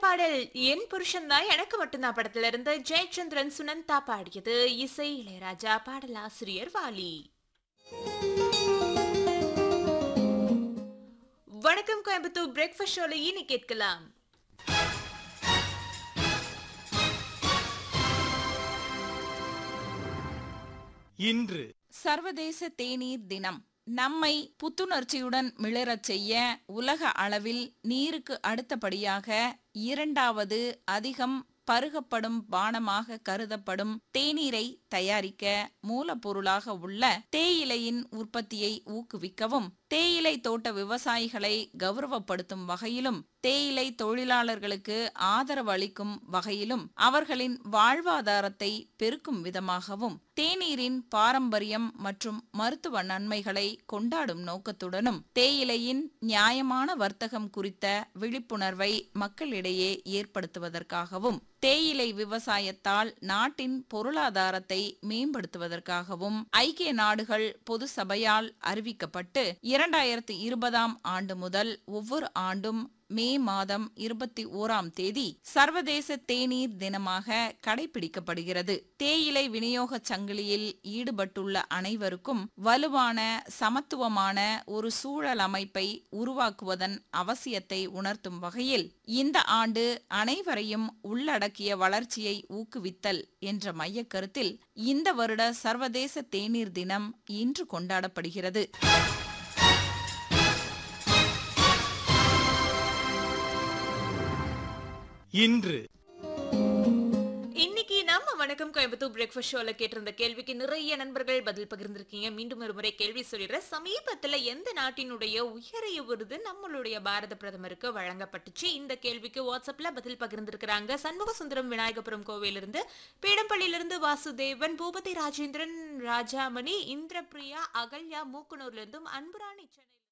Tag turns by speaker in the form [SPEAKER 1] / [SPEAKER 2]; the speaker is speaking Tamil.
[SPEAKER 1] பாடல் என் புருஷன் தான் எனக்கு மட்டும்தான் படத்துல இருந்து ஜெயச்சந்திரன் சுனந்தா பாடியது இசை இளையராஜா பாடலாசிரியர் வாலி வணக்கம் கோயம்புத்தூர் பிரேக்ஃபாஸ்ட் ஷோல இனி கேட்கலாம்
[SPEAKER 2] இன்று
[SPEAKER 3] சர்வதேச தேநீர் தினம் நம்மை புத்துணர்ச்சியுடன் மிளரச் செய்ய உலக அளவில் நீருக்கு அடுத்தபடியாக இரண்டாவது அதிகம் பருகப்படும் பானமாக கருதப்படும் தேநீரை தயாரிக்க மூலப்பொருளாக உள்ள தேயிலையின் உற்பத்தியை ஊக்குவிக்கவும் தேயிலை தோட்ட விவசாயிகளை கௌரவப்படுத்தும் வகையிலும் தேயிலை தொழிலாளர்களுக்கு ஆதரவு அளிக்கும் வகையிலும் அவர்களின் வாழ்வாதாரத்தை பெருக்கும் விதமாகவும் தேநீரின் பாரம்பரியம் மற்றும் மருத்துவ நன்மைகளை கொண்டாடும் நோக்கத்துடனும் தேயிலையின் நியாயமான வர்த்தகம் குறித்த விழிப்புணர்வை மக்களிடையே ஏற்படுத்துவதற்காகவும் தேயிலை விவசாயத்தால் நாட்டின் பொருளாதாரத்தை மேம்படுத்துவதற்காகவும் ஐக்கிய நாடுகள் பொது சபையால் அறிவிக்கப்பட்டு இரண்டாயிரத்து இருபதாம் ஆண்டு முதல் ஒவ்வொரு ஆண்டும் மே மாதம் இருபத்தி ஓராம் தேதி சர்வதேச தேநீர் தினமாக கடைபிடிக்கப்படுகிறது தேயிலை விநியோக சங்கிலியில் ஈடுபட்டுள்ள அனைவருக்கும் வலுவான சமத்துவமான ஒரு சூழல் அமைப்பை உருவாக்குவதன் அவசியத்தை உணர்த்தும் வகையில் இந்த ஆண்டு அனைவரையும் உள்ளடக்கிய வளர்ச்சியை ஊக்குவித்தல் என்ற மையக் கருத்தில் இந்த வருட சர்வதேச தேநீர் தினம் இன்று கொண்டாடப்படுகிறது
[SPEAKER 2] இன்று
[SPEAKER 1] இன்னைக்கு நம்ம வணக்கம் கோயம்புத்தூர் பிரேக்ஃபாஸ்ட் ஷோல கேட்டிருந்த கேள்விக்கு நிறைய நண்பர்கள் பதில் பகிர்ந்திருக்கீங்க மீண்டும் ஒரு முறை கேள்வி சொல்லிடுறேன் சமீபத்துல எந்த நாட்டினுடைய உயரிய விருது நம்மளுடைய பாரத பிரதமருக்கு வழங்கப்பட்டுச்சு இந்த கேள்விக்கு வாட்ஸ்அப்ல பதில் பகிர்ந்திருக்கிறாங்க சண்முக சுந்தரம் விநாயகபுரம் கோவிலிருந்து பீடம்பள்ளியிலிருந்து வாசுதேவன் பூபதி ராஜேந்திரன் ராஜாமணி இந்திரபிரியா அகல்யா மூக்குனூர்ல இருந்தும் அன்புராணி சென்னை